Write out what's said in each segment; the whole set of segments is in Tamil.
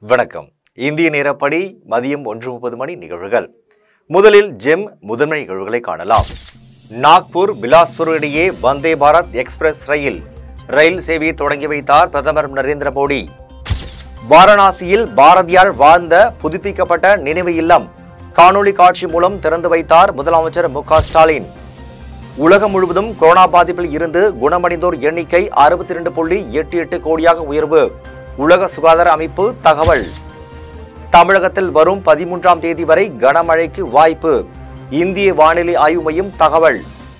வணக்கம் இந்திய நேரப்படி மதியம் ஒன்று முப்பது மணி நிகழ்வுகள் முதலில் ஜெம் முதன்மை நிகழ்வுகளை காணலாம் நாக்பூர் பிலாஸ்பூர் இடையே வந்தே பாரத் எக்ஸ்பிரஸ் ரயில் ரயில் சேவையை தொடங்கி வைத்தார் பிரதமர் நரேந்திர மோடி வாரணாசியில் பாரதியார் வாழ்ந்த புதுப்பிக்கப்பட்ட நினைவு இல்லம் காணொளி காட்சி மூலம் திறந்து வைத்தார் முதலமைச்சர் மு க ஸ்டாலின் உலகம் முழுவதும் கொரோனா பாதிப்பில் இருந்து குணமடைந்தோர் எண்ணிக்கை அறுபத்தி இரண்டு புள்ளி எட்டு எட்டு கோடியாக உயர்வு உலக சுகாதார அமைப்பு தகவல் தமிழகத்தில் வரும் பதிமூன்றாம் தேதி வரை கனமழைக்கு வாய்ப்பு இந்திய வானிலை ஆய்வு மையம் தகவல்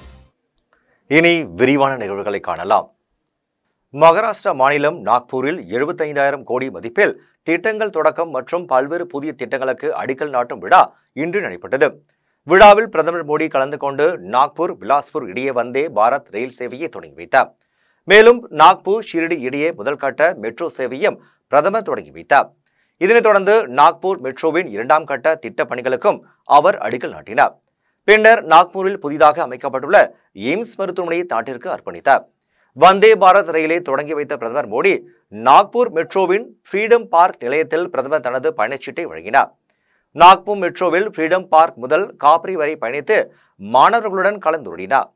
இனி விரிவான நிகழ்வுகளை காணலாம் மகாராஷ்டிரா மாநிலம் நாக்பூரில் எழுபத்தைந்தாயிரம் கோடி மதிப்பில் திட்டங்கள் தொடக்கம் மற்றும் பல்வேறு புதிய திட்டங்களுக்கு அடிக்கல் நாட்டும் விழா இன்று நடைபெற்றது விழாவில் பிரதமர் மோடி கலந்து கொண்டு நாக்பூர் பிலாஸ்பூர் இடையே வந்தே பாரத் ரயில் சேவையை தொடங்கி வைத்தார் மேலும் நாக்பூர் ஷிரடி இடையே முதல் கட்ட மெட்ரோ சேவையும் பிரதமர் தொடங்கி வைத்தார் இதனைத் தொடர்ந்து நாக்பூர் மெட்ரோவின் இரண்டாம் கட்ட திட்டப் பணிகளுக்கும் அவர் அடிக்கல் நாட்டினார் பின்னர் நாக்பூரில் புதிதாக அமைக்கப்பட்டுள்ள எய்ம்ஸ் மருத்துவமனையை நாட்டிற்கு அர்ப்பணித்தார் வந்தே பாரத் ரயிலை தொடங்கி வைத்த பிரதமர் மோடி நாக்பூர் மெட்ரோவின் ஃப்ரீடம் பார்க் நிலையத்தில் பிரதமர் தனது பயணச்சீட்டை வழங்கினார் நாக்பூர் மெட்ரோவில் ஃப்ரீடம் பார்க் முதல் காப்ரி வரை பயணித்து மாணவர்களுடன் கலந்துரையினார்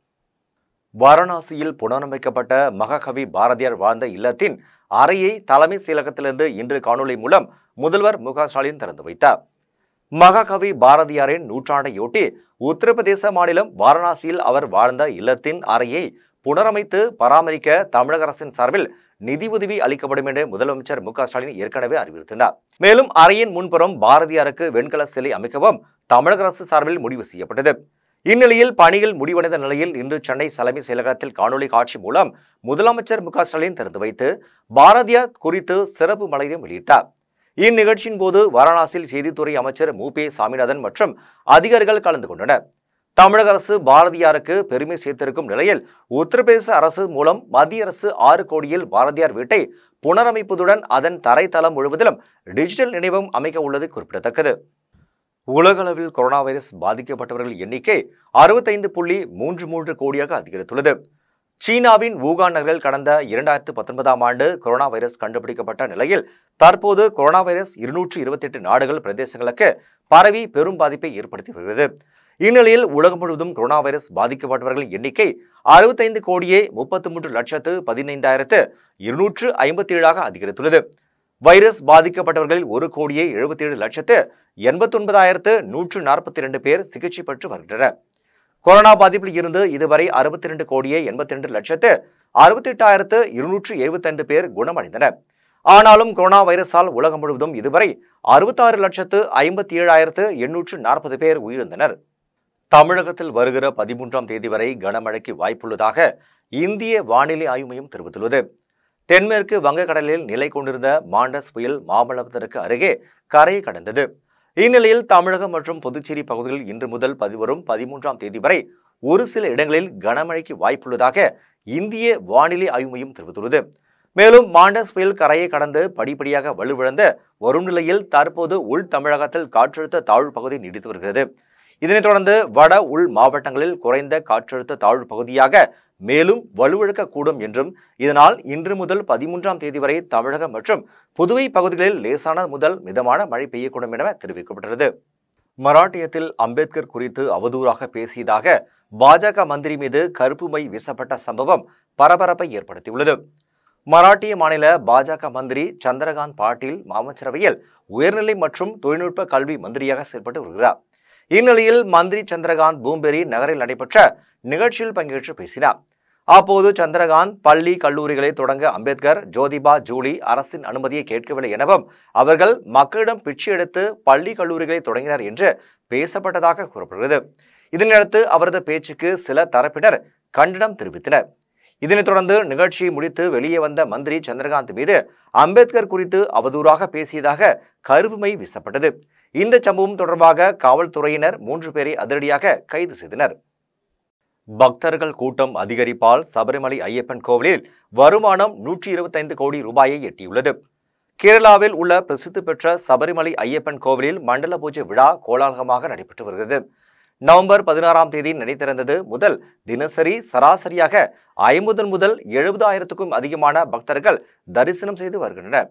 வாரணாசியில் புனரமைக்கப்பட்ட மகாகவி பாரதியார் வாழ்ந்த இல்லத்தின் அறையை தலைமை செயலகத்திலிருந்து இன்று காணொலி மூலம் முதல்வர் மு க ஸ்டாலின் திறந்து வைத்தார் மகாகவி பாரதியாரின் நூற்றாண்டையொட்டி உத்தரப்பிரதேச மாநிலம் வாரணாசியில் அவர் வாழ்ந்த இல்லத்தின் அறையை புனரமைத்து பராமரிக்க தமிழக அரசின் சார்பில் நிதி உதவி அளிக்கப்படும் என்று முதலமைச்சர் மு க ஸ்டாலின் ஏற்கனவே அறிவித்திருந்தார் மேலும் அறையின் முன்புறம் பாரதியாருக்கு வெண்கல சிலை அமைக்கவும் தமிழக அரசு சார்பில் முடிவு செய்யப்பட்டது இந்நிலையில் பணிகள் முடிவடைந்த நிலையில் இன்று சென்னை தலைமை செயலகத்தில் காணொலி காட்சி மூலம் முதலமைச்சர் மு க ஸ்டாலின் திறந்து வைத்து பாரதியார் குறித்து சிறப்பு மலையம் வெளியிட்டார் இந்நிகழ்ச்சியின் போது வாரணாசியில் செய்தித்துறை அமைச்சர் மு பே சாமிநாதன் மற்றும் அதிகாரிகள் கலந்து கொண்டனர் தமிழக அரசு பாரதியாருக்கு பெருமை சேர்த்திருக்கும் நிலையில் உத்தரப்பிரதேச அரசு மூலம் மத்திய அரசு ஆறு கோடியில் பாரதியார் வீட்டை புனரமைப்பதுடன் அதன் தரைத்தளம் முழுவதிலும் டிஜிட்டல் நினைவகம் அமைக்க உள்ளது குறிப்பிடத்தக்கது உலகளவில் கொரோனா வைரஸ் பாதிக்கப்பட்டவர்கள் எண்ணிக்கை அறுபத்தைந்து புள்ளி மூன்று மூன்று கோடியாக அதிகரித்துள்ளது சீனாவின் வூகான் நகரில் கடந்த இரண்டாயிரத்து பத்தொன்பதாம் ஆண்டு கொரோனா வைரஸ் கண்டுபிடிக்கப்பட்ட நிலையில் தற்போது கொரோனா வைரஸ் இருநூற்று இருபத்தி எட்டு நாடுகள் பிரதேசங்களுக்கு பரவி பெரும் பாதிப்பை ஏற்படுத்தி வருகிறது இந்நிலையில் உலகம் முழுவதும் கொரோனா வைரஸ் பாதிக்கப்பட்டவர்களின் எண்ணிக்கை அறுபத்தைந்து கோடியே முப்பத்தி மூன்று லட்சத்து பதினைந்தாயிரத்து இருநூற்று ஐம்பத்தி ஏழாக அதிகரித்துள்ளது வைரஸ் பாதிக்கப்பட்டவர்களில் ஒரு கோடியே எழுபத்தி ஏழு லட்சத்து எண்பத்தி ஒன்பதாயிரத்து நூற்று நாற்பத்தி இரண்டு பேர் சிகிச்சை பெற்று வருகின்றனர் கொரோனா பாதிப்பில் இருந்து இதுவரை அறுபத்தி இரண்டு கோடியே எண்பத்தி ரெண்டு லட்சத்து அறுபத்தி எட்டாயிரத்து இருநூற்று எழுபத்தைந்து பேர் குணமடைந்தனர் ஆனாலும் கொரோனா வைரஸால் உலகம் முழுவதும் இதுவரை அறுபத்தாறு லட்சத்து ஐம்பத்தி ஏழாயிரத்து எண்ணூற்று நாற்பது பேர் உயிரிழந்தனர் தமிழகத்தில் வருகிற பதிமூன்றாம் தேதி வரை கனமழைக்கு வாய்ப்புள்ளதாக இந்திய வானிலை ஆய்வு மையம் தெரிவித்துள்ளது தென்மேற்கு வங்கக்கடலில் நிலை கொண்டிருந்த மாண்டஸ் புயல் மாமல்லபுரத்திற்கு அருகே கரையை கடந்தது இந்நிலையில் தமிழகம் மற்றும் புதுச்சேரி பகுதிகளில் இன்று முதல் பதிவரும் பதிமூன்றாம் தேதி வரை ஒரு சில இடங்களில் கனமழைக்கு வாய்ப்புள்ளதாக இந்திய வானிலை ஆய்வு மையம் தெரிவித்துள்ளது மேலும் மாண்டஸ் புயல் கரையை கடந்து படிப்படியாக வலுவிழந்த வரும் நிலையில் தற்போது உள் தமிழகத்தில் காற்றழுத்த தாழ்வு பகுதி நீடித்து வருகிறது இதனைத் தொடர்ந்து வட உள் மாவட்டங்களில் குறைந்த காற்றழுத்த தாழ்வு பகுதியாக மேலும் வலுவிழக்கக்கூடும் என்றும் இதனால் இன்று முதல் பதிமூன்றாம் தேதி வரை தமிழகம் மற்றும் புதுவை பகுதிகளில் லேசான முதல் மிதமான மழை பெய்யக்கூடும் என தெரிவிக்கப்பட்டுள்ளது மராட்டியத்தில் அம்பேத்கர் குறித்து அவதூறாக பேசியதாக பாஜக மந்திரி மீது கருப்பு மை வீசப்பட்ட சம்பவம் பரபரப்பை ஏற்படுத்தியுள்ளது மராட்டிய மாநில பாஜக மந்திரி சந்திரகாந்த் பாட்டீல் அமைச்சரவையில் உயர்நிலை மற்றும் தொழில்நுட்ப கல்வி மந்திரியாக செயல்பட்டு வருகிறார் இந்நிலையில் மந்திரி சந்திரகாந்த் பூம்பெரி நகரில் நடைபெற்ற நிகழ்ச்சியில் பங்கேற்று பேசினார் அப்போது சந்திரகாந்த் பள்ளி கல்லூரிகளை தொடங்க அம்பேத்கர் ஜோதிபா ஜூலி அரசின் அனுமதியை கேட்கவில்லை எனவும் அவர்கள் மக்களிடம் பிச்சை எடுத்து பள்ளி கல்லூரிகளை தொடங்கினர் என்று பேசப்பட்டதாக கூறப்படுகிறது இதனையடுத்து அவரது பேச்சுக்கு சில தரப்பினர் கண்டனம் தெரிவித்தனர் இதனைத் தொடர்ந்து நிகழ்ச்சியை முடித்து வெளியே வந்த மந்திரி சந்திரகாந்த் மீது அம்பேத்கர் குறித்து அவதூறாக பேசியதாக கருப்புமை வீசப்பட்டது இந்த சம்பவம் தொடர்பாக காவல்துறையினர் மூன்று பேரை அதிரடியாக கைது செய்தனர் பக்தர்கள் கூட்டம் அதிகரிப்பால் சபரிமலை ஐயப்பன் கோவிலில் வருமானம் நூற்றி இருபத்தைந்து கோடி ரூபாயை எட்டியுள்ளது கேரளாவில் உள்ள பிரசித்தி பெற்ற சபரிமலை ஐயப்பன் கோவிலில் மண்டல பூஜை விழா கோலாகலமாக நடைபெற்று வருகிறது நவம்பர் பதினாறாம் தேதி நடைதிறந்தது முதல் தினசரி சராசரியாக ஐம்பது முதல் எழுபதாயிரத்துக்கும் அதிகமான பக்தர்கள் தரிசனம் செய்து வருகின்றனர்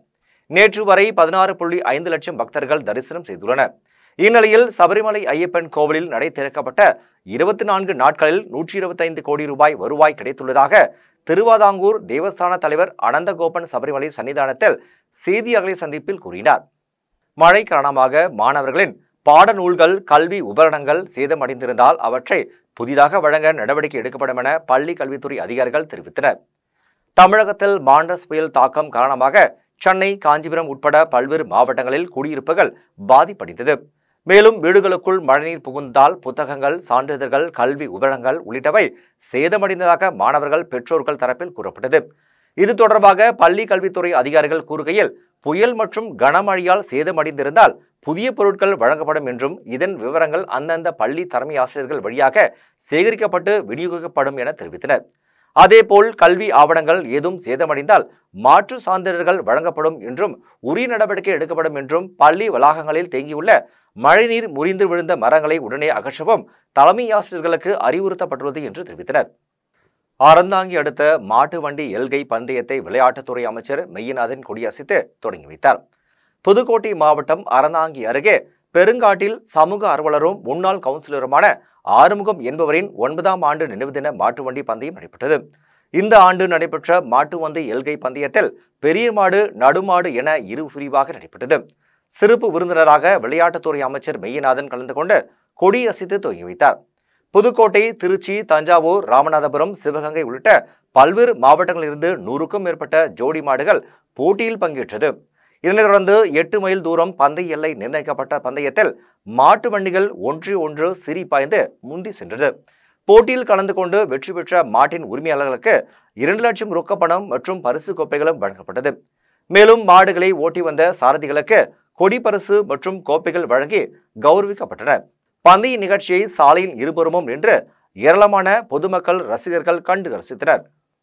நேற்று வரை பதினாறு புள்ளி ஐந்து லட்சம் பக்தர்கள் தரிசனம் செய்துள்ளனர் இந்நிலையில் சபரிமலை ஐயப்பன் கோவிலில் நடை திறக்கப்பட்ட இருபத்தி நான்கு நாட்களில் நூற்றி இருபத்தைந்து கோடி ரூபாய் வருவாய் கிடைத்துள்ளதாக திருவாதாங்கூர் தேவஸ்தான தலைவர் அனந்தகோபன் சபரிமலை சன்னிதானத்தில் செய்தியாளர்களை சந்திப்பில் கூறினார் மழை காரணமாக மாணவர்களின் பாடநூல்கள் கல்வி உபகரணங்கள் சேதமடைந்திருந்தால் அவற்றை புதிதாக வழங்க நடவடிக்கை எடுக்கப்படும் என பள்ளி கல்வித்துறை அதிகாரிகள் தெரிவித்தனர் தமிழகத்தில் மாண்டஸ் புயல் தாக்கம் காரணமாக சென்னை காஞ்சிபுரம் உட்பட பல்வேறு மாவட்டங்களில் குடியிருப்புகள் பாதிப்படைந்தது மேலும் வீடுகளுக்குள் மழைநீர் புகுந்தால் புத்தகங்கள் சான்றிதழ்கள் கல்வி உபகரணங்கள் உள்ளிட்டவை சேதமடைந்ததாக மாணவர்கள் பெற்றோர்கள் தரப்பில் கூறப்பட்டது இது தொடர்பாக பள்ளி கல்வித்துறை அதிகாரிகள் கூறுகையில் புயல் மற்றும் கனமழையால் சேதமடைந்திருந்தால் புதிய பொருட்கள் வழங்கப்படும் என்றும் இதன் விவரங்கள் அந்தந்த பள்ளி தலைமை ஆசிரியர்கள் வழியாக சேகரிக்கப்பட்டு விநியோகிக்கப்படும் என தெரிவித்தனர் அதேபோல் கல்வி ஆவணங்கள் ஏதும் சேதமடைந்தால் மாற்று சான்றிதழ்கள் வழங்கப்படும் என்றும் உரிய நடவடிக்கை எடுக்கப்படும் என்றும் பள்ளி வளாகங்களில் தேங்கியுள்ள மழைநீர் முறிந்து விழுந்த மரங்களை உடனே அகற்றவும் தலைமை ஆசிரியர்களுக்கு அறிவுறுத்தப்பட்டுள்ளது என்று தெரிவித்தனர் அறந்தாங்கி அடுத்த மாட்டு வண்டி எல்கை பந்தயத்தை விளையாட்டுத்துறை அமைச்சர் மெய்யநாதன் கொடியசைத்து தொடங்கி வைத்தார் புதுக்கோட்டை மாவட்டம் அறந்தாங்கி அருகே பெருங்காட்டில் சமூக ஆர்வலரும் முன்னாள் கவுன்சிலருமான ஆறுமுகம் என்பவரின் ஒன்பதாம் ஆண்டு நினைவு தின மாட்டு வண்டி பந்தயம் நடைபெற்றது இந்த ஆண்டு நடைபெற்ற மாட்டு வண்டி எல்கை பந்தயத்தில் பெரிய மாடு நடுமாடு என இரு பிரிவாக நடைபெற்றது சிறப்பு விருந்தினராக விளையாட்டுத்துறை அமைச்சர் மெய்யநாதன் கலந்து கொண்டு கொடியசைத்து துவங்கி வைத்தார் புதுக்கோட்டை திருச்சி தஞ்சாவூர் ராமநாதபுரம் சிவகங்கை உள்ளிட்ட பல்வேறு மாவட்டங்களிலிருந்து நூறுக்கும் மேற்பட்ட ஜோடி மாடுகள் போட்டியில் பங்கேற்றது இதனைத் தொடர்ந்து எட்டு மைல் தூரம் பந்தய எல்லை நிர்ணயிக்கப்பட்ட பந்தயத்தில் மாட்டு வண்டிகள் ஒன்று ஒன்று சிரி பாய்ந்து முந்தி சென்றது போட்டியில் கலந்து கொண்டு வெற்றி பெற்ற மாட்டின் உரிமையாளர்களுக்கு இரண்டு லட்சம் ரொக்கப்பணம் மற்றும் பரிசு கோப்பைகளும் வழங்கப்பட்டது மேலும் மாடுகளை ஓட்டி வந்த சாரதிகளுக்கு கொடி பரிசு மற்றும் கோப்பைகள் வழங்கி கௌரவிக்கப்பட்டன பந்தய நிகழ்ச்சியை சாலையில் இருபுறமும் நின்று ஏராளமான பொதுமக்கள் ரசிகர்கள் கண்டு ரசித்தனர்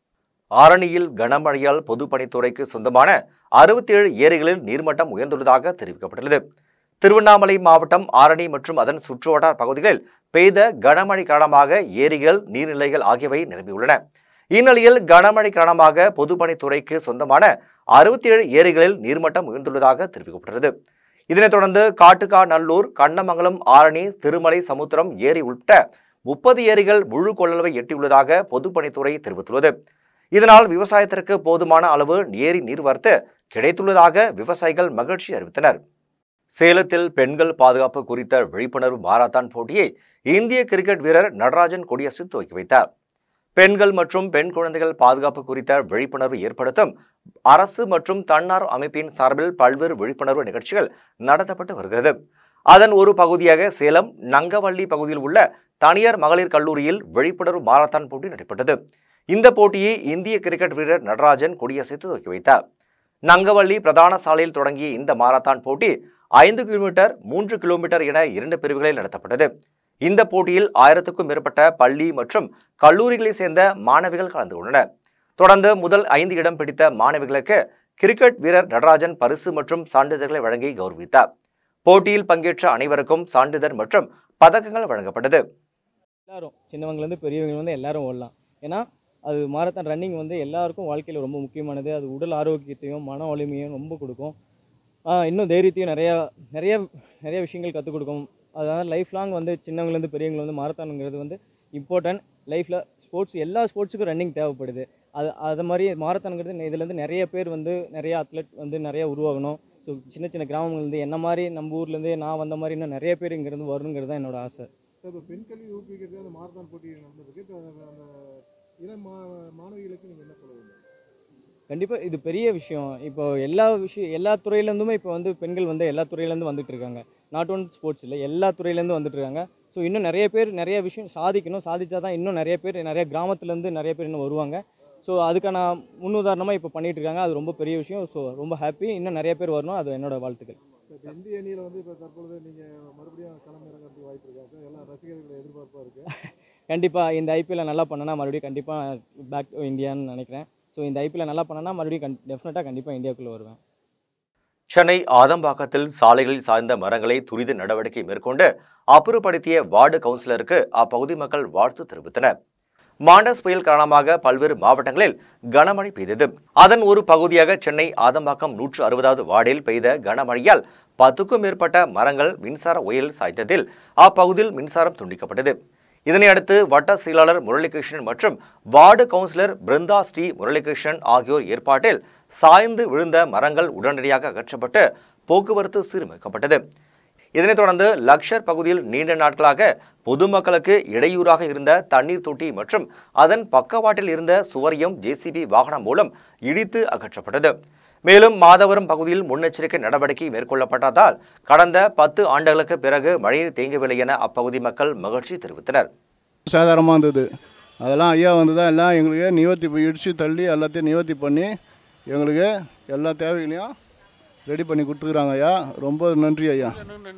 ஆரணியில் கனமழையால் பொதுப்பணித்துறைக்கு சொந்தமான அறுபத்தி ஏழு ஏரிகளில் நீர்மட்டம் உயர்ந்துள்ளதாக தெரிவிக்கப்பட்டுள்ளது திருவண்ணாமலை மாவட்டம் ஆரணி மற்றும் அதன் சுற்றுவட்டார பகுதிகளில் பெய்த கனமழை காரணமாக ஏரிகள் நீர்நிலைகள் ஆகியவை நிரம்பியுள்ளன இந்நிலையில் கனமழை காரணமாக பொதுப்பணித்துறைக்கு சொந்தமான அறுபத்தி ஏழு ஏரிகளில் நீர்மட்டம் உயர்ந்துள்ளதாக தெரிவிக்கப்பட்டுள்ளது இதனைத் தொடர்ந்து காட்டுக்கா நல்லூர் கண்ணமங்கலம் ஆரணி திருமலை சமுத்திரம் ஏரி உட்பட முப்பது ஏரிகள் முழு கொள்ளளவை எட்டியுள்ளதாக பொதுப்பணித்துறை தெரிவித்துள்ளது இதனால் விவசாயத்திற்கு போதுமான அளவு ஏரி நீர்வரத்து கிடைத்துள்ளதாக விவசாயிகள் மகிழ்ச்சி அறிவித்தனர் சேலத்தில் பெண்கள் பாதுகாப்பு குறித்த விழிப்புணர்வு மாரத்தான் போட்டியை இந்திய கிரிக்கெட் வீரர் நடராஜன் கொடியசு துவக்கி வைத்தார் பெண்கள் மற்றும் பெண் குழந்தைகள் பாதுகாப்பு குறித்த விழிப்புணர்வு ஏற்படுத்தும் அரசு மற்றும் தன்னார்வ அமைப்பின் சார்பில் பல்வேறு விழிப்புணர்வு நிகழ்ச்சிகள் நடத்தப்பட்டு வருகிறது அதன் ஒரு பகுதியாக சேலம் நங்கவள்ளி பகுதியில் உள்ள தனியார் மகளிர் கல்லூரியில் விழிப்புணர்வு மாரத்தான் போட்டி நடைபெற்றது இந்த போட்டியை இந்திய கிரிக்கெட் வீரர் நடராஜன் கொடியசைத்து துவக்கி வைத்தார் நங்கவள்ளி பிரதான சாலையில் தொடங்கிய இந்த மாரத்தான் போட்டி ஐந்து கிலோமீட்டர் மூன்று கிலோமீட்டர் என இரண்டு பிரிவுகளில் நடத்தப்பட்டது இந்த போட்டியில் ஆயிரத்துக்கும் மேற்பட்ட பள்ளி மற்றும் கல்லூரிகளைச் சேர்ந்த மாணவிகள் கலந்து கொண்டனர் தொடர்ந்து முதல் ஐந்து இடம் பிடித்த மாணவிகளுக்கு கிரிக்கெட் வீரர் நடராஜன் பரிசு மற்றும் சான்றிதழ்களை வழங்கி கௌரவித்தார் போட்டியில் பங்கேற்ற அனைவருக்கும் சான்றிதழ் மற்றும் பதக்கங்கள் வழங்கப்பட்டது எல்லாரும் சின்னவங்கலேருந்து பெரியவங்க வந்து எல்லாரும் ஓடலாம் ஏன்னா அது மாரத்தான் ரன்னிங் வந்து எல்லாருக்கும் வாழ்க்கையில் ரொம்ப முக்கியமானது அது உடல் ஆரோக்கியத்தையும் மன வலிமையும் ரொம்ப கொடுக்கும் ஆஹ் இன்னும் தைரியத்தையும் நிறையா நிறைய நிறைய விஷயங்கள் கற்றுக் கொடுக்கும் அதனால் லைஃப் லாங் வந்து சின்னவங்கலேருந்து பெரியவங்க வந்து மாரத்தானுங்கிறது வந்து இம்பார்ட்டன்ட் லைஃப்பில் ஸ்போர்ட்ஸ் எல்லா ஸ்போர்ட்ஸுக்கும் ரன்னிங் தேவைப்படுது அது அது மாதிரி மாரத்தானுங்கிறது இதுலேருந்து நிறைய பேர் வந்து நிறைய அத்லெட் வந்து நிறைய உருவாகணும் ஸோ சின்ன சின்ன கிராமங்கள்லேருந்து என்ன மாதிரி நம்ம ஊர்லேருந்து நான் வந்த மாதிரி இன்னும் நிறைய பேர் இங்கேருந்து வரணுங்கிறது தான் என்னோட ஆசை சார் இப்போ பெண் கல்வி ஊக்குவிக்கிறது அந்த மாரத்தான் போட்டி நடந்திருக்கு இப்போ அந்த அந்த இளம் மா மாணவிகளுக்கு நீங்கள் என்ன சொல்ல வேண்டும் கண்டிப்பாக இது பெரிய விஷயம் இப்போ எல்லா விஷயம் எல்லா துறையிலேருந்துமே இப்போ வந்து பெண்கள் வந்து எல்லா துறையிலேருந்து வந்துட்டு இருக்காங்க நாட் ஒன் ஸ்போர்ட்ஸ் இல்லை எல்லா துறையிலேருந்து வந்துட்டு இருக்காங்க ஸோ இன்னும் நிறைய பேர் நிறைய விஷயம் சாதிக்கணும் சாதிச்சா தான் இன்னும் நிறைய பேர் நிறைய கிராமத்துலேருந்து நிறைய பேர் இன்னும் வருவாங்க ஸோ அதுக்கான முன்னுதாரணமாக இப்போ பண்ணிட்டு இருக்காங்க அது ரொம்ப பெரிய விஷயம் ஸோ ரொம்ப ஹாப்பி இன்னும் நிறைய பேர் வரணும் அது என்னோட வாழ்த்துக்கள் சார் இப்போ இந்திய அணியில் வந்து இப்போ தற்பொழுது நீங்கள் மறுபடியும் களம் இறங்குறதுக்கு வாய்ப்பு இருக்கா சார் எல்லாம் ரசிகர்கள் எதிர்பார்ப்பாக இருக்குது கண்டிப்பாக இந்த ஐபிஎல்ல நல்லா பண்ணனா மறுபடியும் கண்டிப்பாக பேக் டு இந்தியான்னு நினைக்கிறேன் ஸோ இந்த ஐபிஎல்ல நல்லா பண்ணனா மறுபடியும் கண் டெஃபினட்டாக கண்டிப்பாக இந்தியாவுக்குள்ளே வருவேன் சென்னை ஆதம்பாக்கத்தில் சாலைகளில் சாய்ந்த மரங்களை துரித நடவடிக்கை மேற்கொண்டு அப்புறப்படுத்திய வார்டு கவுன்சிலருக்கு அப்பகுதி மக்கள் வாழ்த்து தெரிவித்தனர் மாண்டஸ் புயல் காரணமாக பல்வேறு மாவட்டங்களில் கனமழை பெய்தது அதன் ஒரு பகுதியாக சென்னை ஆதம்பாக்கம் நூற்று அறுபதாவது வார்டில் பெய்த கனமழையால் பத்துக்கும் மேற்பட்ட மரங்கள் மின்சார ஒயரில் சாய்த்ததில் அப்பகுதியில் மின்சாரம் துண்டிக்கப்பட்டது இதனை அடுத்து வட்ட செயலாளர் முரளிகிருஷ்ணன் மற்றும் வார்டு கவுன்சிலர் பிருந்தா ஸ்ரீ முரளிகிருஷ்ணன் ஆகியோர் ஏற்பாட்டில் சாய்ந்து விழுந்த மரங்கள் உடனடியாக அகற்றப்பட்டு போக்குவரத்து சீரமைக்கப்பட்டது இதனைத் தொடர்ந்து லக்ஷர் பகுதியில் நீண்ட நாட்களாக பொதுமக்களுக்கு இடையூறாக இருந்த தண்ணீர் தொட்டி மற்றும் அதன் பக்கவாட்டில் இருந்த சுவரையும் ஜேசிபி வாகனம் மூலம் இடித்து அகற்றப்பட்டது மேலும் மாதவரம் பகுதியில் முன்னெச்சரிக்கை நடவடிக்கை மேற்கொள்ளப்பட்டதால் கடந்த பத்து ஆண்டுகளுக்கு பிறகு மழைநீர் தேங்கவில்லை என அப்பகுதி மக்கள் மகிழ்ச்சி தெரிவித்தனர் சாதாரணமாக இருந்தது அதெல்லாம் ஐயா வந்து தான் எல்லாம் எங்களுக்கு நிவர்த்தி இடித்து தள்ளி எல்லாத்தையும் நிவர்த்தி பண்ணி எங்களுக்கு எல்லா தேவைகளையும் ரெடி பண்ணி கொடுத்துக்குறாங்க ஐயா ரொம்ப நன்றி ஐயா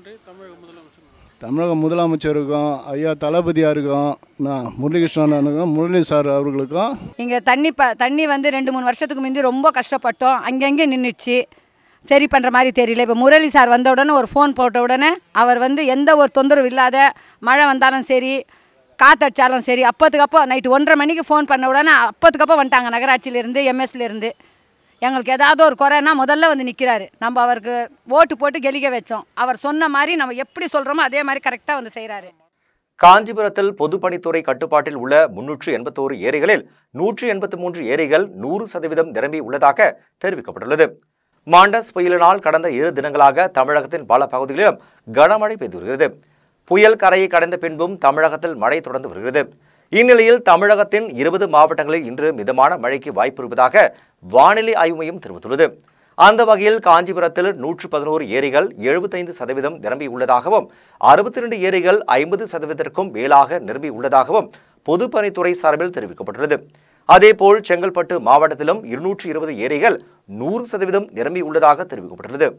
தமிழக முதலமைச்சருக்கும் ஐயா தளபதியாருக்கும் நான் முரளிகிருஷ்ணனுக்கும் முரளி சார் அவர்களுக்கும் இங்கே தண்ணி ப தண்ணி வந்து ரெண்டு மூணு வருஷத்துக்கு முந்தி ரொம்ப கஷ்டப்பட்டோம் அங்கங்கே நின்றுச்சு சரி பண்ணுற மாதிரி தெரியல இப்போ முரளி சார் வந்த உடனே ஒரு ஃபோன் போட்ட உடனே அவர் வந்து எந்த ஒரு தொந்தரவு இல்லாத மழை வந்தாலும் சரி காற்றடிச்சாலும் சரி அப்போத்துக்கு அப்போ நைட்டு ஒன்றரை மணிக்கு ஃபோன் பண்ண உடனே அப்போத்துக்கு அப்போ வந்துட்டாங்க நகராட்சியிலேருந்து எம்எஸ்லேருந்து எங்களுக்கு ஏதாவது ஒரு குறைனா முதல்ல வந்து நிற்கிறாரு நம்ம அவருக்கு ஓட்டு போட்டு கெலிக்க வச்சோம் அவர் சொன்ன மாதிரி நம்ம எப்படி சொல்கிறோமோ அதே மாதிரி கரெக்டாக வந்து செய்கிறாரு காஞ்சிபுரத்தில் பொதுப்பணித்துறை கட்டுப்பாட்டில் உள்ள முன்னூற்று எண்பத்தோரு ஏரிகளில் நூற்று எண்பத்தி மூன்று ஏரிகள் நூறு சதவீதம் நிரம்பி உள்ளதாக தெரிவிக்கப்பட்டுள்ளது மாண்டஸ் புயலினால் கடந்த இரு தினங்களாக தமிழகத்தின் பல பகுதிகளிலும் கனமழை பெய்து வருகிறது புயல் கரையை கடந்த பின்பும் தமிழகத்தில் மழை தொடர்ந்து வருகிறது இந்நிலையில் தமிழகத்தின் இருபது மாவட்டங்களில் இன்று மிதமான மழைக்கு வாய்ப்பு இருப்பதாக வானிலை ஆய்வு மையம் தெரிவித்துள்ளது அந்த வகையில் காஞ்சிபுரத்தில் நூற்று பதினோரு ஏரிகள் எழுபத்தைந்து சதவீதம் நிரம்பி உள்ளதாகவும் அறுபத்தி ரெண்டு ஏரிகள் ஐம்பது சதவீதத்திற்கும் மேலாக நிரம்பி உள்ளதாகவும் பொதுப்பணித்துறை சார்பில் தெரிவிக்கப்பட்டுள்ளது அதேபோல் செங்கல்பட்டு மாவட்டத்திலும் இருநூற்று இருபது ஏரிகள் நூறு சதவீதம் நிரம்பி உள்ளதாக தெரிவிக்கப்பட்டுள்ளது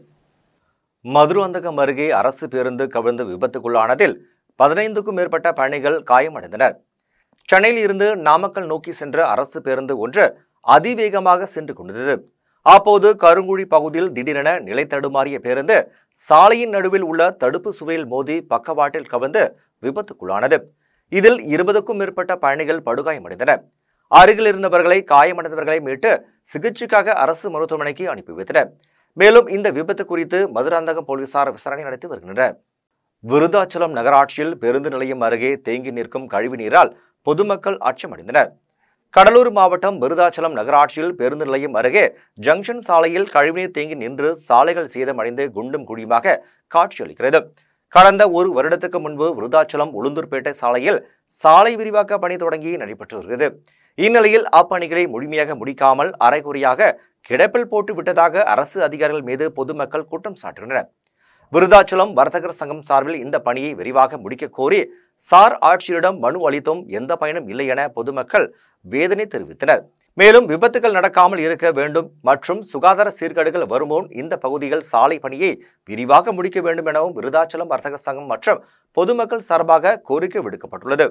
மதுராந்தகம் அருகே அரசு பேருந்து கவிழ்ந்து விபத்துக்குள்ளானதில் பதினைந்துக்கும் மேற்பட்ட பயணிகள் காயமடைந்தனர் சென்னையில் இருந்து நாமக்கல் நோக்கி சென்ற அரசு பேருந்து ஒன்று அதிவேகமாக சென்று கொண்டிருந்தது அப்போது கருங்குழி பகுதியில் திடீரென நிலை தடுமாறிய பேருந்து சாலையின் நடுவில் உள்ள தடுப்பு சுவையில் மோதி பக்கவாட்டில் கவிழ்ந்து விபத்துக்குள்ளானது இதில் இருபதுக்கும் மேற்பட்ட பயணிகள் படுகாயமடைந்தனர் அருகில் இருந்தவர்களை காயமடைந்தவர்களை மீட்டு சிகிச்சைக்காக அரசு மருத்துவமனைக்கு அனுப்பி வைத்தனர் மேலும் இந்த விபத்து குறித்து மதுராந்தகம் போலீசார் விசாரணை நடத்தி வருகின்றனர் விருதாச்சலம் நகராட்சியில் பேருந்து நிலையம் அருகே தேங்கி நிற்கும் கழிவு நீரால் பொதுமக்கள் அச்சமடைந்தனர் கடலூர் மாவட்டம் விருதாச்சலம் நகராட்சியில் பேருந்து நிலையம் அருகே ஜங்ஷன் சாலையில் கழிவுநீர் தேங்கி நின்று சாலைகள் சேதமடைந்து குண்டும் குழியுமாக காட்சியளிக்கிறது கடந்த ஒரு வருடத்துக்கு முன்பு விருதாச்சலம் உளுந்தூர்பேட்டை சாலையில் சாலை விரிவாக்க பணி தொடங்கி நடைபெற்று வருகிறது இந்நிலையில் அப்பணிகளை முழுமையாக முடிக்காமல் அரைகுறையாக கிடப்பில் போட்டு விட்டதாக அரசு அதிகாரிகள் மீது பொதுமக்கள் குற்றம் சாட்டுகின்றனர் விருதாச்சலம் வர்த்தகர் சங்கம் சார்பில் இந்த பணியை விரிவாக முடிக்க கோரி சார் ஆட்சியரிடம் மனு அளித்தும் எந்த பயனும் இல்லை என பொதுமக்கள் வேதனை தெரிவித்தனர் மேலும் விபத்துகள் நடக்காமல் இருக்க வேண்டும் மற்றும் சுகாதார சீர்கேடுகள் வருமுன் இந்த பகுதிகள் சாலை பணியை விரிவாக முடிக்க வேண்டும் எனவும் விருதாச்சலம் வர்த்தக சங்கம் மற்றும் பொதுமக்கள் சார்பாக கோரிக்கை விடுக்கப்பட்டுள்ளது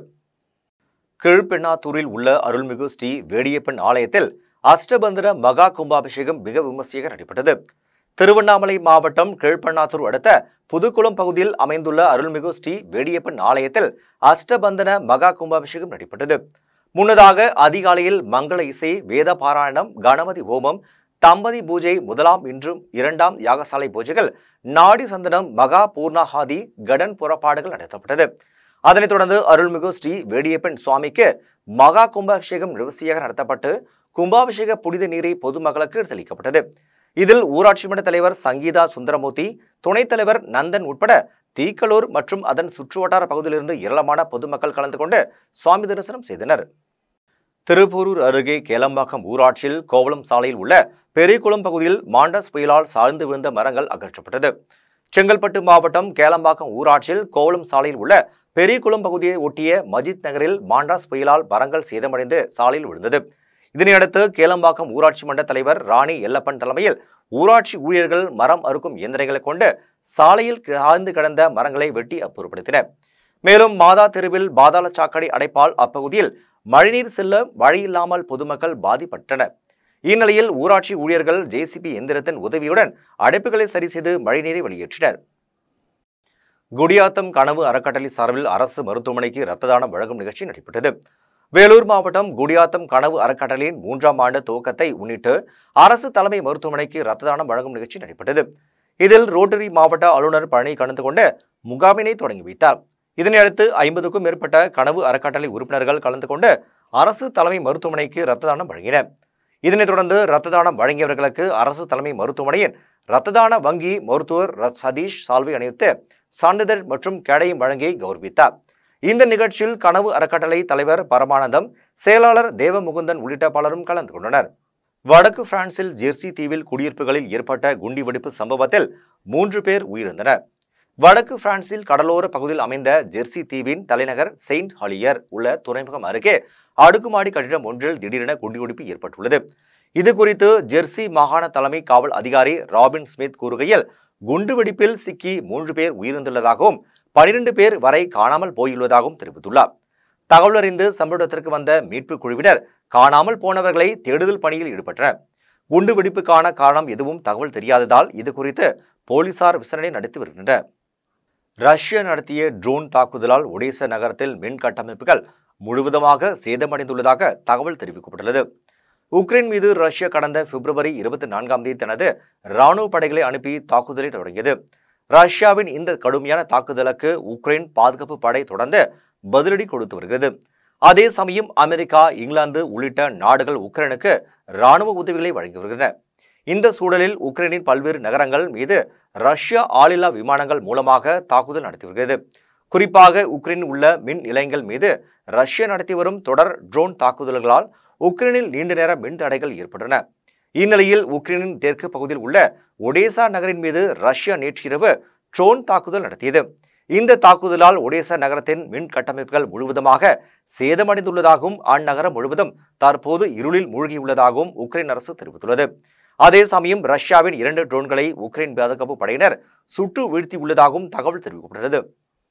கீழ்பெண்ணாத்தூரில் உள்ள அருள்மிகு ஸ்ரீ வேடியப்பன் ஆலயத்தில் அஷ்டபந்திர மகா கும்பாபிஷேகம் மிக விமர்சையாக நடைபெற்றது திருவண்ணாமலை மாவட்டம் கீழ்பெண்ணாத்தூர் அடுத்த புதுக்குளம் பகுதியில் அமைந்துள்ள அருள்மிகு ஸ்ரீ வேடியப்பன் ஆலயத்தில் அஷ்டபந்தன மகா கும்பாபிஷேகம் நடைபெற்றது முன்னதாக அதிகாலையில் மங்கள இசை வேத பாராயணம் கணபதி ஹோமம் தம்பதி பூஜை முதலாம் இன்றும் இரண்டாம் யாகசாலை பூஜைகள் நாடி சந்தனம் மகா பூர்ணாகாதி கடன் புறப்பாடுகள் நடத்தப்பட்டது அதனைத் தொடர்ந்து அருள்மிகு ஸ்ரீ வேடியப்பன் சுவாமிக்கு மகா கும்பாபிஷேகம் விமர்சையாக நடத்தப்பட்டு கும்பாபிஷேக புனித நீரை பொதுமக்களுக்கு தெளிக்கப்பட்டது இதில் ஊராட்சி மன்ற தலைவர் சங்கீதா சுந்தரமூர்த்தி துணைத் தலைவர் நந்தன் உட்பட தீக்கலூர் மற்றும் அதன் சுற்றுவட்டார பகுதியிலிருந்து ஏராளமான பொதுமக்கள் கலந்து கொண்டு சுவாமி தரிசனம் செய்தனர் திருப்பூரூர் அருகே கேளம்பாக்கம் ஊராட்சியில் கோவளம் சாலையில் உள்ள பெரியகுளம் பகுதியில் மாண்டஸ் புயலால் சாய்ந்து விழுந்த மரங்கள் அகற்றப்பட்டது செங்கல்பட்டு மாவட்டம் கேளம்பாக்கம் ஊராட்சியில் கோவளம் சாலையில் உள்ள பெரியகுளம் பகுதியை ஒட்டிய மஜித் நகரில் மாண்டாஸ் புயலால் மரங்கள் சேதமடைந்து சாலையில் விழுந்தது இதனையடுத்து கேளம்பாக்கம் ஊராட்சி மன்ற தலைவர் ராணி எல்லப்பன் தலைமையில் ஊராட்சி ஊழியர்கள் மரம் அறுக்கும் இயந்திரங்களை கொண்டு சாலையில் ஆழ்ந்து கிடந்த மரங்களை வெட்டி அப்புறப்படுத்தினர் மேலும் மாதா தெருவில் பாதாள சாக்கடை அடைப்பால் அப்பகுதியில் மழைநீர் செல்ல வழியில்லாமல் பொதுமக்கள் பாதிப்பட்டனர் இந்நிலையில் ஊராட்சி ஊழியர்கள் ஜேசிபி எந்திரத்தின் உதவியுடன் அடைப்புகளை சரி செய்து மழைநீரை வெளியேற்றினர் குடியாத்தம் கனவு அறக்கட்டளை சார்பில் அரசு மருத்துவமனைக்கு இரத்த தானம் வழங்கும் நிகழ்ச்சி நடைபெற்றது வேலூர் மாவட்டம் குடியாத்தம் கனவு அறக்கட்டளையின் மூன்றாம் ஆண்டு துவக்கத்தை முன்னிட்டு அரசு தலைமை மருத்துவமனைக்கு ரத்த தானம் வழங்கும் நிகழ்ச்சி நடைபெற்றது இதில் ரோட்டரி மாவட்ட ஆளுநர் பழனி கலந்து கொண்டு முகாமினை தொடங்கி வைத்தார் இதனையடுத்து ஐம்பதுக்கும் மேற்பட்ட கனவு அறக்கட்டளை உறுப்பினர்கள் கலந்து கொண்டு அரசு தலைமை மருத்துவமனைக்கு ரத்த தானம் வழங்கினர் இதனைத் தொடர்ந்து ரத்த தானம் வழங்கியவர்களுக்கு அரசு தலைமை மருத்துவமனையின் ரத்த தான வங்கி மருத்துவர் ர- சதீஷ் சால்வை அணிவித்து சான்றிதழ் மற்றும் கேடயம் வழங்கி கௌரவித்தார் இந்த நிகழ்ச்சியில் கனவு அறக்கட்டளை தலைவர் பரமானந்தம் செயலாளர் தேவமுகுந்தன் உள்ளிட்ட பலரும் கலந்து கொண்டனர் வடக்கு பிரான்சில் ஜெர்சி தீவில் குடியிருப்புகளில் ஏற்பட்ட குண்டுவெடிப்பு சம்பவத்தில் மூன்று பேர் உயிரிழந்தனர் வடக்கு பிரான்சில் கடலோர பகுதியில் அமைந்த ஜெர்சி தீவின் தலைநகர் செயின்ட் ஹாலியர் உள்ள துறைமுகம் அருகே அடுக்குமாடி கட்டிடம் ஒன்றில் திடீரென குண்டுவெடிப்பு ஏற்பட்டுள்ளது இது குறித்து ஜெர்சி மாகாண தலைமை காவல் அதிகாரி ராபின் ஸ்மித் கூறுகையில் குண்டுவெடிப்பில் சிக்கி மூன்று பேர் உயிரிழந்துள்ளதாகவும் பனிரெண்டு பேர் வரை காணாமல் போயுள்ளதாகவும் தெரிவித்துள்ளார் தகவல் அறிந்து சம்பவ இடத்திற்கு வந்த மீட்புக் குழுவினர் காணாமல் போனவர்களை தேடுதல் பணியில் ஈடுபட்டனர் குண்டு வெடிப்புக்கான காரணம் எதுவும் தகவல் தெரியாததால் இது குறித்து போலீசார் விசாரணை நடத்தி வருகின்றனர் ரஷ்யா நடத்திய ட்ரோன் தாக்குதலால் ஒடிசா நகரத்தில் மின் கட்டமைப்புகள் முழுவதுமாக சேதமடைந்துள்ளதாக தகவல் தெரிவிக்கப்பட்டுள்ளது உக்ரைன் மீது ரஷ்யா கடந்த பிப்ரவரி இருபத்தி நான்காம் தேதி தனது ராணுவ படைகளை அனுப்பி தாக்குதலை தொடங்கியது ரஷ்யாவின் இந்த கடுமையான தாக்குதலுக்கு உக்ரைன் பாதுகாப்பு படை தொடர்ந்து பதிலடி கொடுத்து வருகிறது அதே சமயம் அமெரிக்கா இங்கிலாந்து உள்ளிட்ட நாடுகள் உக்ரைனுக்கு ராணுவ உதவிகளை வழங்கி வருகின்றன இந்த சூழலில் உக்ரைனின் பல்வேறு நகரங்கள் மீது ரஷ்யா ஆளில்லா விமானங்கள் மூலமாக தாக்குதல் நடத்தி வருகிறது குறிப்பாக உக்ரைனில் உள்ள மின் நிலையங்கள் மீது ரஷ்யா நடத்தி வரும் தொடர் ட்ரோன் தாக்குதல்களால் உக்ரைனில் நீண்ட நேர மின் தடைகள் ஏற்பட்டன இந்நிலையில் உக்ரைனின் தெற்கு பகுதியில் உள்ள ஒடேசா நகரின் மீது ரஷ்யா நேற்றிரவு ட்ரோன் தாக்குதல் நடத்தியது இந்த தாக்குதலால் ஒடேசா நகரத்தின் மின் கட்டமைப்புகள் முழுவதுமாக சேதமடைந்துள்ளதாகவும் அந்நகரம் முழுவதும் தற்போது இருளில் மூழ்கியுள்ளதாகவும் உக்ரைன் அரசு தெரிவித்துள்ளது அதே சமயம் ரஷ்யாவின் இரண்டு ட்ரோன்களை உக்ரைன் பாதுகாப்பு படையினர் சுட்டு வீழ்த்தியுள்ளதாகவும் தகவல் தெரிவிக்கப்பட்டது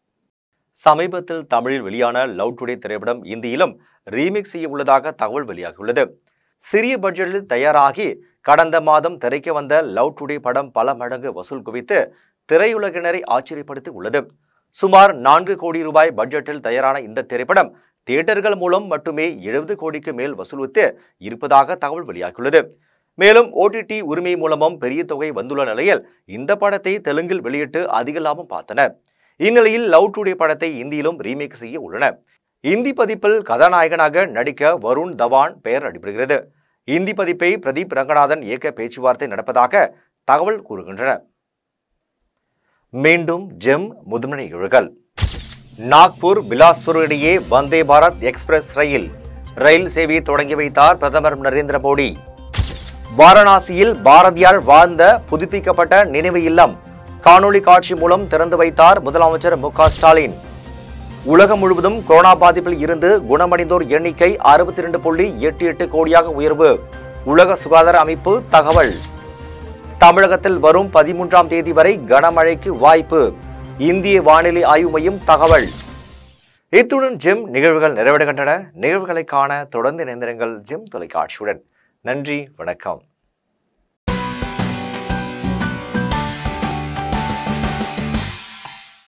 சமீபத்தில் தமிழில் வெளியான லவ் டுடே திரைப்படம் இந்தியிலும் ரீமேக் செய்ய உள்ளதாக தகவல் வெளியாகியுள்ளது சிறிய பட்ஜெட்டில் தயாராகி கடந்த மாதம் திரைக்கு வந்த லவ் டுடே படம் பல மடங்கு வசூல் குவித்து திரையுலகினரை ஆச்சரியப்படுத்தி உள்ளது சுமார் நான்கு கோடி ரூபாய் பட்ஜெட்டில் தயாரான இந்த திரைப்படம் தியேட்டர்கள் மூலம் மட்டுமே எழுபது கோடிக்கு மேல் வசூலித்து இருப்பதாக தகவல் வெளியாகியுள்ளது மேலும் ஓடிடி உரிமை மூலமும் பெரிய தொகை வந்துள்ள நிலையில் இந்த படத்தை தெலுங்கில் வெளியிட்டு அதிக லாபம் பார்த்தனர் இந்நிலையில் லவ் டுடே படத்தை இந்தியிலும் ரீமேக் செய்ய உள்ளனர் இந்தி பதிப்பில் கதாநாயகனாக நடிக்க வருண் தவான் பெயர் அடிபடுகிறது இந்தி பதிப்பை பிரதீப் ரங்கநாதன் இயக்க பேச்சுவார்த்தை நடப்பதாக தகவல் கூறுகின்றன மீண்டும் ஜெம் முதன்மை நிகழ்வுகள் நாக்பூர் பிலாஸ்பூர் இடையே வந்தே பாரத் எக்ஸ்பிரஸ் ரயில் ரயில் சேவையை தொடங்கி வைத்தார் பிரதமர் நரேந்திர மோடி வாரணாசியில் பாரதியார் வாழ்ந்த புதுப்பிக்கப்பட்ட நினைவு இல்லம் காணொளி காட்சி மூலம் திறந்து வைத்தார் முதலமைச்சர் மு க ஸ்டாலின் உலகம் முழுவதும் கொரோனா பாதிப்பில் இருந்து குணமடைந்தோர் எண்ணிக்கை அறுபத்தி ரெண்டு புள்ளி எட்டு எட்டு கோடியாக உயர்வு உலக சுகாதார அமைப்பு தகவல் தமிழகத்தில் வரும் பதிமூன்றாம் தேதி வரை கனமழைக்கு வாய்ப்பு இந்திய வானிலை ஆய்வு மையம் தகவல் இத்துடன் ஜிம் நிகழ்வுகள் நிறைவடைகின்றன நிகழ்வுகளை காண தொடர்ந்து இணைந்திருங்கள் ஜிம் தொலைக்காட்சியுடன் நன்றி வணக்கம்